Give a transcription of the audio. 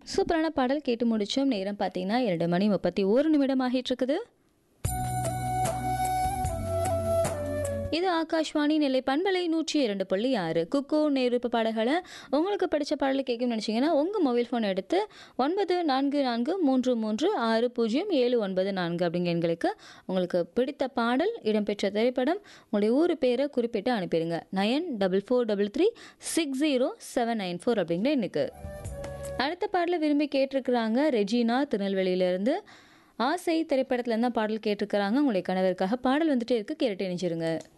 சூப்பரான பாடல் கேட்டு முடிச்சோம் நேரம் பார்த்தீங்கன்னா இரண்டு மணி முப்பத்தி ஒரு நிமிடம் ஆகிட்டு இருக்குது இது ஆகாஷ்வாணி நெல்லை பண்பலை நூற்றி இரண்டு புள்ளி ஆறு குக்கு நேருப்பு பாடல்களை உங்களுக்கு பிடிச்ச பாடலை கேட்கணும்னு நினச்சிங்கன்னா உங்கள் மொபைல் ஃபோன் எடுத்து ஒன்பது நான்கு நான்கு மூன்று மூன்று ஆறு பூஜ்ஜியம் ஏழு ஒன்பது நான்கு அப்படிங்கிற எண்களுக்கு உங்களுக்கு பிடித்த பாடல் இடம்பெற்ற திரைப்படம் உங்களுடைய ஊர் பேரை குறிப்பிட்டு அனுப்பிடுங்க nine double four double three six zero seven nine four அப்படிங்கிற எண்ணுக்கு அடுத்த பாடலை விரும்பி கேட்டிருக்கிறாங்க ரெஜினா திருநெல்வேலியிலேருந்து ஆசை திரைப்படத்துல இருந்தால் பாடல் கேட்டிருக்கிறாங்க உங்களுடைய கணவருக்காக பாடல் வந்துட்டே இருக்கு கேட்டு இணைச்சிருங்க